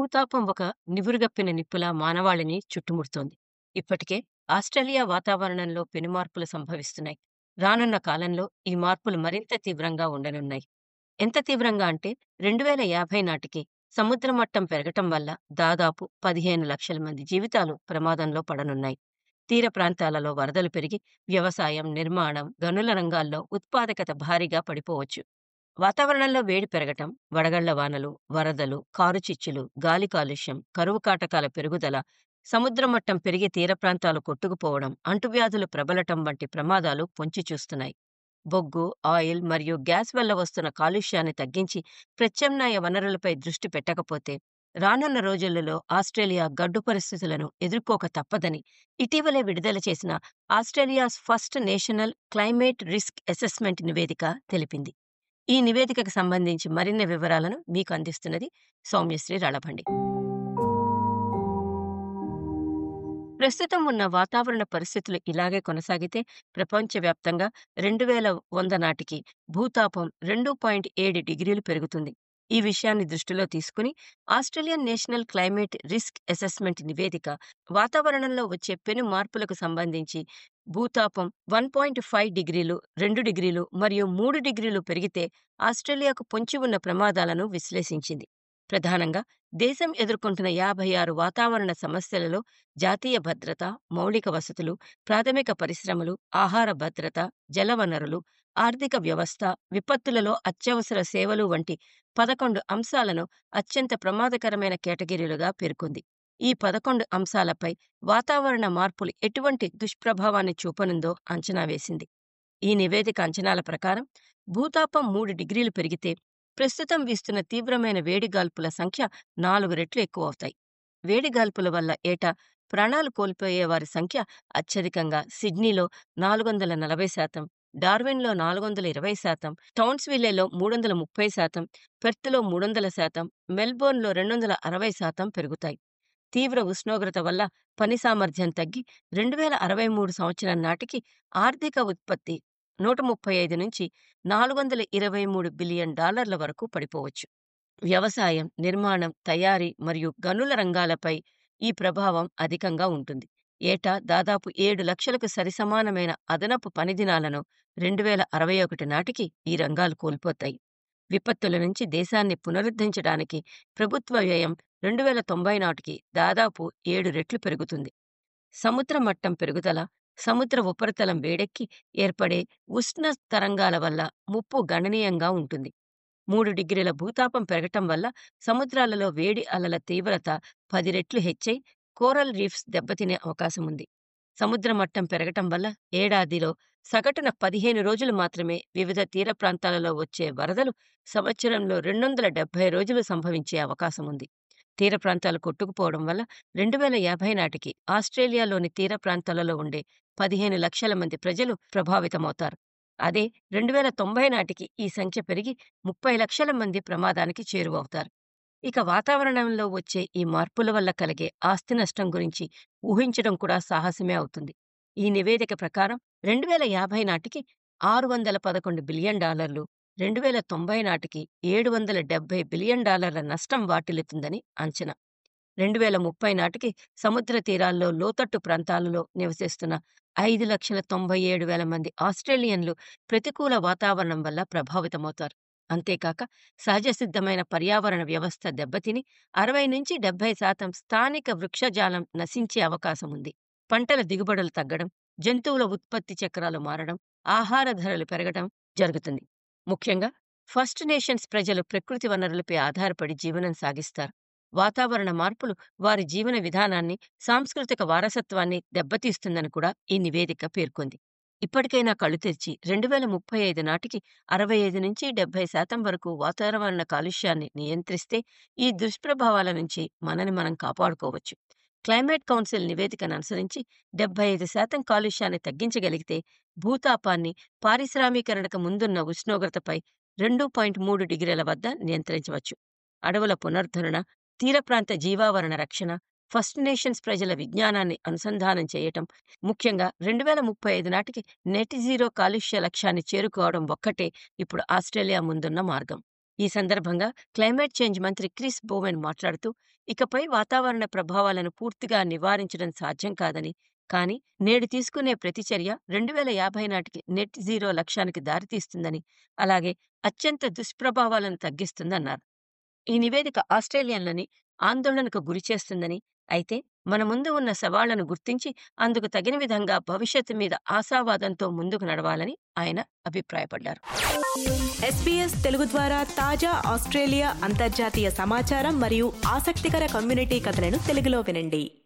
భూతాపం ఒక నివురుగప్పిన నిప్పులా మానవాళిని చుట్టుముడుతోంది. ఇప్పటికే ఆస్ట్రేలియా వాతావరణంలో పెనుమార్పులు సంభవిస్తున్నాయి. రానున్న కాలంలో ఈ మార్పులు మరింత తీవ్రంగా ఉండనున్నాయి. ఎంత తీవ్రంగా అంటే 2050 నాటికి సముద్ర మట్టం పెరగటం వల్ల దాదాపు 15 లక్షల మంది జీవితాలు ప్రమాదంలో పడనున్నాయి. తీర ప్రాంతాలలో వరదలు పెరిగి వ్యవసాయం, నిర్మాణం, గనుల రంగాల్లో ఉత్పాదకత భారీగా పడిపోవచ్చు. వాతావరణంలో వేడి పెరగటం, వడగళ్ల వానలు, వరదలు, కారుచిచ్చులు, గాలి కాలుష్యం, కరువు కాటకాల పెరుగుదల, సముద్ర మట్టం పెరిగి తీర ప్రాంతాలు కొట్టుకుపోవడం, అంటువ్యాధులు ప్రబలటం వంటి ప్రమాదాలు పొంచి చూస్తున్నాయి. బొగ్గు, ఆయిల్ మరియు గ్యాస్ వల్ల వస్తున్న కాలుష్యాన్ని తగ్గించి ప్రత్యామ్నాయ వనరులపై దృష్టి పెట్టకపోతే రానున్న రోజులలో ఆస్ట్రేలియా గడ్డు పరిస్థితులను ఎదుర్కోక తప్పదని ఇటీవలే విడుదల చేసిన Australia's first national climate risk assessment నివేదిక తెలిపింది. ఈ నివేదికకు సంబంధించి మరిన్ని వివరాలను మీకు అందిస్తున్నది సౌమ్యశ్రీ రళభండి. ప్రస్తుతం ఉన్న వాతావరణ పరిస్థితులు ఇలాగే కొనసాగితే ప్రపంచవ్యాప్తంగా 2100 నాటికి భూతాపం 2.7 డిగ్రీలు పెరుగుతుంది. ఈ విషయాన్ని దృష్టిలో తీసుకుని Australian national climate risk assessment నివేదిక వాతావరణంలో వచ్చే పెను మార్పులకు సంబంధించి భూతాపం 1.5 డిగ్రీలు, 2 డిగ్రీలు మరియు 3 డిగ్రీలు పెరిగితే ఆస్ట్రేలియాకు పొంచి ఉన్న ప్రమాదాలను విశ్లేషించింది. ప్రధానంగా దేశం ఎదుర్కొంటున్న 56 వాతావరణ సమస్యలలో జాతీయ భద్రత, మౌలిక వసతులు, ప్రాథమిక పరిశ్రమలు, ఆహార భద్రత, జలవనరులు, ఆర్థిక వ్యవస్థ, విపత్తులలో అత్యవసర సేవలు వంటి 11 అంశాలను అత్యంత ప్రమాదకరమైన కేటగిరీలుగా పేర్కొంది. ఈ 11 అంశాలపై వాతావరణ మార్పులు ఎటువంటి దుష్ప్రభావాన్ని చూపనుందో అంచనా వేసింది. ఈ నివేదిక అంచనాల ప్రకారం భూతాపం 3 డిగ్రీలు పెరిగితే ప్రస్తుతం వీస్తున్న తీవ్రమైన వేడిగాల్పుల సంఖ్య 4 రెట్లు ఎక్కువవుతాయి. వేడిగాల్పుల వల్ల ఏటా ప్రాణాలు కోల్పోయే వారి సంఖ్య అత్యధికంగా సిడ్నీలో 440 శాతం, డార్విన్లో 420 శాతం, టౌన్స్విల్లేలో 330 శాతం, పెర్త్లో 300 శాతం, మెల్బోర్న్లో 260 శాతం పెరుగుతాయి. తీవ్ర ఉష్ణోగ్రత వల్ల పని సామర్థ్యం తగ్గి 2063 సంవత్సరం నాటికి ఆర్థిక ఉత్పత్తి 135 నుంచి 423 బిలియన్ డాలర్ల వరకు పడిపోవచ్చు. వ్యవసాయం, నిర్మాణం, తయారీ మరియు గనుల రంగాలపై ఈ ప్రభావం అధికంగా ఉంటుంది. ఏటా దాదాపు 7 లక్షలకు సరిసమానమైన అదనపు పనిదినాలను 2061 నాటికి ఈ రంగాలు కోల్పోతాయి. విపత్తుల నుంచి దేశాన్ని పునరుద్ధరించడానికి ప్రభుత్వ వ్యయం 2090 నాటికి దాదాపు 7 రెట్లు పెరుగుతుంది. సముద్ర మట్టం పెరుగుదల, సముద్ర ఉపరితలం వేడెక్కి ఏర్పడే ఉష్ణ తరంగాల వల్ల ముప్పు గణనీయంగా ఉంటుంది. 3 డిగ్రీల భూతాపం పెరగటం వల్ల సముద్రాలలో వేడి అలల తీవ్రత 10 రెట్లు హెచ్చై కోరల్ రీఫ్స్ దెబ్బతినే అవకాశముంది. సముద్ర మట్టం పెరగటం వల్ల ఏడాదిలో సగటున 15 రోజులు మాత్రమే వివిధ తీర ప్రాంతాలలో వచ్చే వరదలు సంవత్సరంలో 270 రోజులు సంభవించే అవకాశముంది. తీర ప్రాంతాలు కొట్టుకుపోవడం వల్ల 2050 నాటికి ఆస్ట్రేలియాలోని తీర ప్రాంతాలలో ఉండే 15 లక్షల మంది ప్రజలు ప్రభావితమవుతారు. అదే 2090 నాటికి ఈ సంఖ్య పెరిగి 30 లక్షల మంది ప్రమాదానికి చేరువవుతారు. ఇక వాతావరణంలో వచ్చే ఈ మార్పుల వల్ల కలిగే ఆస్తి నష్టం గురించి ఊహించడం కూడా సాహసమే అవుతుంది. ఈ నివేదిక ప్రకారం 2050 నాటికి 611 బిలియన్ డాలర్లు, 2090 నాటికి 770 బిలియన్ డాలర్ల నష్టం వాటిల్లుతుందని అంచనా. 2030 నాటికి సముద్ర తీరాల్లో లోతట్టు ప్రాంతాలలో నివసిస్తున్న 5,97,000 మంది ఆస్ట్రేలియన్లు ప్రతికూల వాతావరణం వల్ల ప్రభావితమవుతారు. అంతేకాక సహజసిద్ధమైన పర్యావరణ వ్యవస్థ దెబ్బతిని 60-70 శాతం స్థానిక వృక్షజాలం నశించే అవకాశముంది. పంటల దిగుబడులు తగ్గడం, జంతువుల ఉత్పత్తి చక్రాలు మారడం, ఆహార ధరలు పెరగడం జరుగుతుంది. ముఖ్యంగా ఫస్ట్ నేషన్స్ ప్రజలు ప్రకృతి వనరులపై ఆధారపడి జీవనం సాగిస్తారు. వాతావరణ మార్పులు వారి జీవన విధానాన్ని, సాంస్కృతిక వారసత్వాన్ని దెబ్బతీస్తుందని కూడా ఈ నివేదిక పేర్కొంది. ఇప్పటికైనా కళ్ళు తెరిచి 2035 నాటికి 65-70 శాతం వరకు వాతావరణ కాలుష్యాన్ని నియంత్రిస్తే ఈ దుష్ప్రభావాల నుంచి మనని మనం కాపాడుకోవచ్చు. క్లైమేట్ కౌన్సిల్ నివేదికను అనుసరించి 75 శాతం కాలుష్యాన్ని తగ్గించగలిగితే భూతాపాన్ని పారిశ్రామీకరణకు ముందున్న ఉష్ణోగ్రతపై 2.3 డిగ్రీల వద్ద నియంత్రించవచ్చు. అడవుల పునరుద్ధరణ, తీర ప్రాంత జీవావరణ రక్షణ, ఫస్ట్ నేషన్స్ ప్రజల విజ్ఞానాన్ని అనుసంధానం చేయటం, ముఖ్యంగా 2035 నాటికి నెట్ జీరో కాలుష్య లక్ష్యాన్ని చేరుకోవడం ఒక్కటే ఇప్పుడు ఆస్ట్రేలియా ముందున్న మార్గం. ఈ సందర్భంగా క్లైమేట్ చేంజ్ మంత్రి క్రిస్ బోవెన్ మాట్లాడుతూ ఇకపై వాతావరణ ప్రభావాలను పూర్తిగా నివారించడం సాధ్యం కాదని, కానీ నేడు తీసుకునే ప్రతి చర్య 2050 నాటికి నెట్ జీరో లక్ష్యానికి దారితీస్తుందని, అలాగే అత్యంత దుష్ప్రభావాలను తగ్గిస్తుందన్నారు. ఈ నివేదిక ఆస్ట్రేలియన్లని ఆందోళనకు గురిచేస్తుందని, అయితే మన ముందు ఉన్న సవాళ్లను గుర్తించి అందుకు తగిన విధంగా భవిష్యత్తు మీద ఆశావాదంతో ముందుకు నడవాలని ఆయన అభిప్రాయపడ్డారు. ఎస్బీఎస్ తెలుగు ద్వారా తాజా ఆస్ట్రేలియా అంతర్జాతీయ సమాచారం మరియు ఆసక్తికర కమ్యూనిటీ కథలను తెలుగులో వినండి